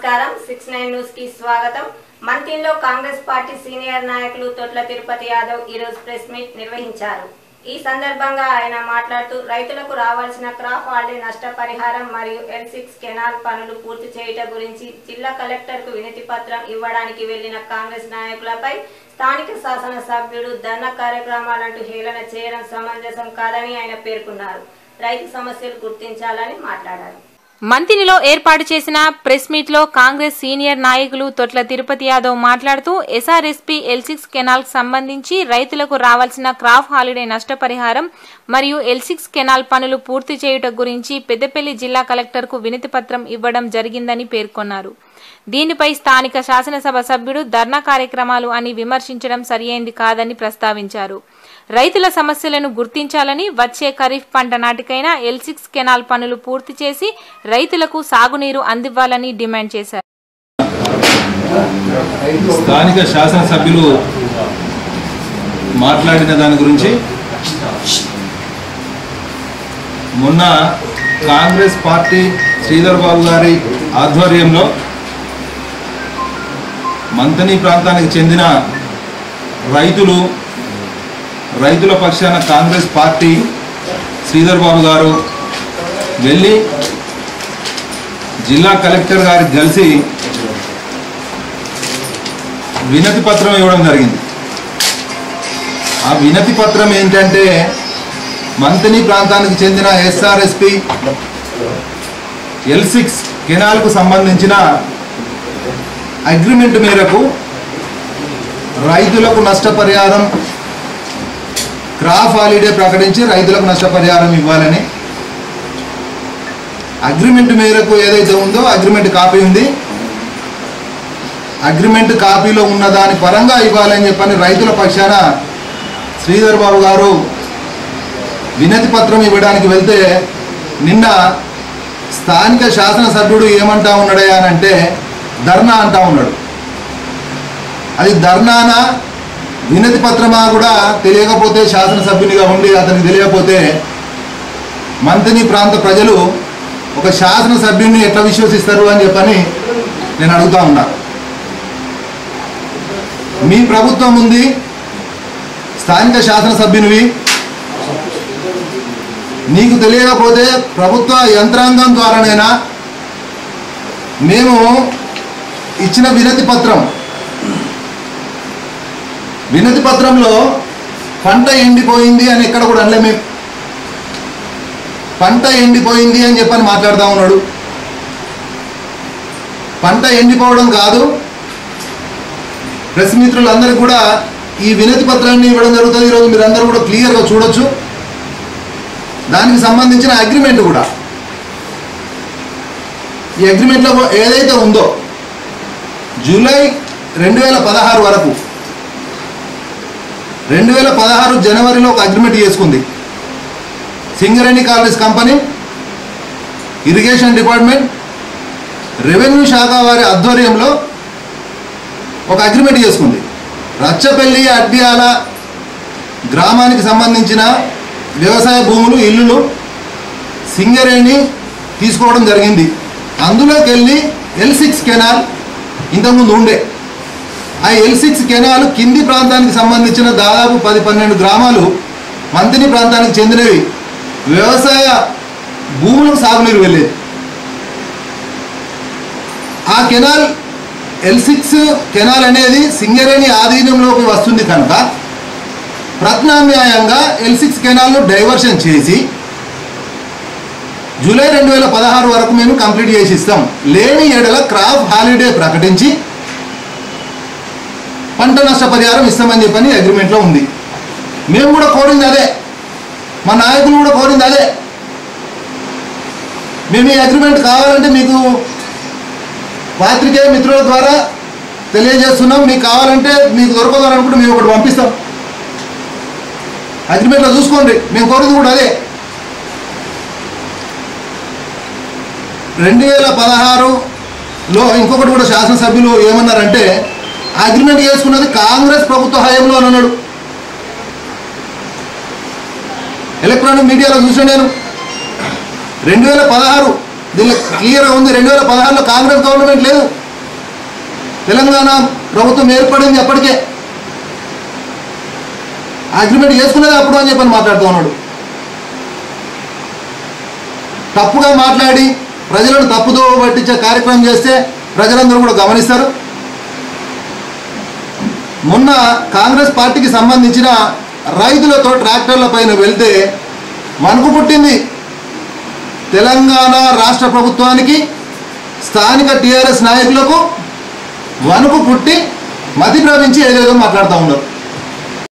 నమస్కారం six nine news కి స్వాగతం మంత్రిలో కాంగ్రెస్ పార్టీ సీనియర్ నాయకులు తొట్ల తిరుపతి యాదవ్ ఈరోజు ప్రెస్ మీట్ నిర్వహించారు ఈ సందర్భంగా ఆయన మాట్లాడుతూ రైతులకు రావాల్సిన క్రాప్ హాలిడే నష్టపరిహారం మరియు ఎల్ సిక్స్ కెనాల్ పనులు పూర్తి చేయట గురించి జిల్లా కలెక్టర్ కు వినతి పత్రం ఇవ్వడానికి వెళ్లిన కాంగ్రెస్ నాయకులపై స్థానిక శాసన సభ్యుడు ధర్నా కార్యక్రమాలంటూ హేళన చేయడం సమంజసం కాదని ఆయన పేర్కొన్నారు రైతు సమస్యలు గుర్తించాలని మాట్లాడారు మంతినిలో ఏర్పాటు చేసిన ప్రెస్ మీట్ లో కాంగ్రెస్ సీనియర్ నాయకులు తొట్ల తిరుపతి యాదవ్ మాట్లాడుతూ ఎస్ఆర్ఎస్పీ ఎల్ సిక్స్ కెనాల్ సంబంధించి రైతులకు రావాల్సిన క్రాప్ హాలిడే నష్టపరిహారం మరియు ఎల్ సిక్స్ కెనాల్ పనులు పూర్తి చేయుట గురించి పెద్దపల్లి జిల్లా కలెక్టర్ కు వినతి పత్రం ఇవ్వడం జరిగిందని పేర్కొన్నారు దీనిపై స్థానిక శాసనసభ సభ్యుడు ధర్నా కార్యక్రమాలు అని విమర్శించడం సరియైంది కాదని ప్రస్తావించారు రైతుల సమస్యలను గుర్తించాలని వచ్చే ఖరీఫ్ పంట నాటికైనా ఎల్ సిక్స్ కెనాల్ పనులు పూర్తి చేసి రైతులకు సాగునీరు అందివ్వాలని డిమాండ్ చేశారు స్థానిక శాసనసభ్యులు మాట్లాడిన దాని గురించి మొన్న కాంగ్రెస్ పార్టీ శ్రీధర్ బాబు గారి ఆధ్వర్యంలో మంతని ప్రాంతానికి చెందిన రైతులు రైతుల పక్షాన కాంగ్రెస్ పార్టీ శ్రీధర్ బాబు గారు వెళ్ళి జిల్లా కలెక్టర్ గారికి కలిసి వినతి పత్రం ఇవ్వడం జరిగింది ఆ వినతి పత్రం ఏంటంటే మంతని ప్రాంతానికి చెందిన ఎస్ఆర్ఎస్పి ఎల్ సిక్స్ కెనాల్కు సంబంధించిన అగ్రిమెంట్ మేరకు రైతులకు నష్టపరిహారం క్రాప్ హాలిడే ప్రకటించి రైతులకు నష్టపరిహారం ఇవ్వాలని అగ్రిమెంట్ మేరకు ఏదైతే ఉందో అగ్రిమెంట్ కాపీ ఉంది అగ్రిమెంట్ కాపీలో ఉన్న దాని పరంగా ఇవ్వాలని చెప్పని రైతుల పక్షాన శ్రీధర్ బాబు గారు వినతి పత్రం ఇవ్వడానికి వెళ్తే నిన్న స్థానిక శాసనసభ్యుడు ఏమంటా ఉన్నాడే అని అంటే ధర్నా అంటా ఉన్నాడు అది ధర్నానా వినతి పత్రమా కూడా తెలియకపోతే శాసనసభ్యునిగా ఉండి అతనికి తెలియకపోతే మంత్రి ప్రాంత ప్రజలు ఒక శాసనసభ్యుని ఎట్లా విశ్వసిస్తారు అని చెప్పని నేను అడుగుతా ఉన్నా మీ ప్రభుత్వం ఉంది స్థానిక శాసనసభ్యునివి నీకు తెలియకపోతే ప్రభుత్వ యంత్రాంగం ద్వారానైనా మేము ఇచ్చిన వినతి పత్రం వినతి పత్రంలో పంట ఎండిపోయింది అని ఎక్కడ కూడా అనలే మేము పంట ఎండిపోయింది అని చెప్పని మాట్లాడుతూ ఉన్నాడు పంట ఎండిపోవడం కాదు ప్రెస్ మిత్రులందరికీ కూడా ఈ వినతి పత్రాన్ని ఇవ్వడం జరుగుతుంది ఈరోజు మీరందరూ కూడా క్లియర్గా చూడొచ్చు దానికి సంబంధించిన అగ్రిమెంట్ కూడా ఈ అగ్రిమెంట్లో ఏదైతే ఉందో జూలై రెండు వేల పదహారు వరకు రెండు వేల పదహారు జనవరిలో ఒక అగ్రిమెంట్ చేసుకుంది Singareni colonies company irrigation department revenue శాఖ వారి ఆధ్వర్యంలో ఒక అగ్రిమెంట్ చేసుకుంది రచ్చపల్లి అడ్డియాల గ్రామానికి సంబంధించిన వ్యవసాయ భూములు ఇల్లులు సింగరేణి తీసుకోవడం జరిగింది అందులోకి వెళ్ళి ఎల్ సిక్స్ కెనాల్ ఇంతకుముందు ఉండే ఆ ఎల్ సిక్స్ కెనాల్ కింది ప్రాంతానికి సంబంధించిన దాదాపు పది పన్నెండు గ్రామాలు మంతిని ప్రాంతానికి చెందినవి వ్యవసాయ భూములకు సాగునీరు వెళ్ళేది ఆ కెనాల్ ఎల్ సిక్స్ కెనాల్ అనేది సింగరేణి ఆధీనంలోకి వస్తుంది కనుక ప్రత్యామ్నాయంగా ఎల్ సిక్స్ కెనాల్ను డైవర్షన్ చేసి జూలై రెండు వేల పదహారు వరకు మేము కంప్లీట్ చేసి ఇస్తాం లేని ఏడల క్రాప్ హాలిడే ప్రకటించి పంట నష్టపరిహారం ఇస్తామని చెప్పని అగ్రిమెంట్లో ఉంది మేము కూడా కోరింది అదే మా నాయకులు కూడా కోరింది అదే మేము ఈ అగ్రిమెంట్ కావాలంటే మీకు పాత్రికేయ మిత్రుల ద్వారా తెలియజేస్తున్నాం మీకు కావాలంటే మీకు దొరకదు అనుకుంటే మేము ఒకటి పంపిస్తాం అగ్రిమెంట్లో చూసుకోండి మేము కోరింది కూడా అదే రెండు వేల పదహారులో ఇంకొకటి కూడా శాసనసభ్యులు ఏమన్నారంటే అగ్రిమెంట్ చేసుకున్నది కాంగ్రెస్ ప్రభుత్వ హయాంలో అని అన్నాడు ఎలక్ట్రానిక్ మీడియాలో చూసాను నేను రెండు వేల పదహారు దీనిలో క్లియర్గా ఉంది రెండు వేల పదహారులో కాంగ్రెస్ గవర్నమెంట్ లేదు తెలంగాణ ప్రభుత్వం ఏర్పడింది అప్పటికే అగ్రిమెంట్ చేసుకునేది అప్పుడు అని చెప్పని మాట్లాడుతూ ఉన్నాడు తప్పుగా మాట్లాడి ప్రజలను తప్పుదో పట్టించే కార్యక్రమం చేస్తే ప్రజలందరూ కూడా గమనిస్తారు మొన్న కాంగ్రెస్ పార్టీకి సంబంధించిన రైతులతో ట్రాక్టర్ల పైన వెళ్తే వణుకు పుట్టింది తెలంగాణ రాష్ట్ర ప్రభుత్వానికి స్థానిక టీఆర్ఎస్ నాయకులకు వణుకు పుట్టి మతి ప్రవహించి ఏదేదో మాట్లాడుతూ ఉన్నారు